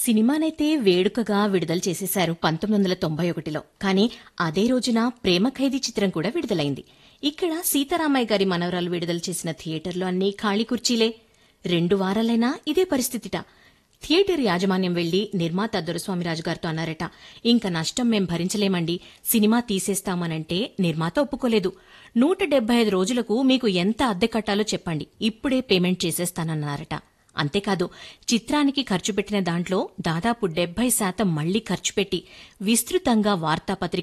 సినిమానైతే వేడుకగా విడుదల చేసేశారు పంతొమ్మిది వందల తొంభై ఒకటిలో కానీ అదే రోజున ప్రేమ ఖైదీ చిత్రం కూడా విడుదలైంది ఇక్కడ సీతారామయ్య గారి మనవరాలు విడుదల చేసిన థియేటర్లో అన్నీ ఖాళీ కుర్చీలే రెండు వారాలైనా ఇదే పరిస్థితిట థియేటర్ యాజమాన్యం వెళ్లి నిర్మాత దొరస్వామిరాజు గారితో అన్నారట ఇంక నష్టం మేం భరించలేమండి సినిమా తీసేస్తామనంటే నిర్మాత ఒప్పుకోలేదు నూట డెబ్బై ఐదు రోజులకు మీకు ఎంత అద్దె కట్టాలో చెప్పండి ఇప్పుడే పేమెంట్ చేసేస్తానన్నారట అంతేకాదు చిత్రానికి ఖర్చు పెట్టిన దాంట్లో దాదాపు డెబ్బై శాతం మళ్లీ ఖర్చు పెట్టి విస్తృతంగా వార్తాపత్రిక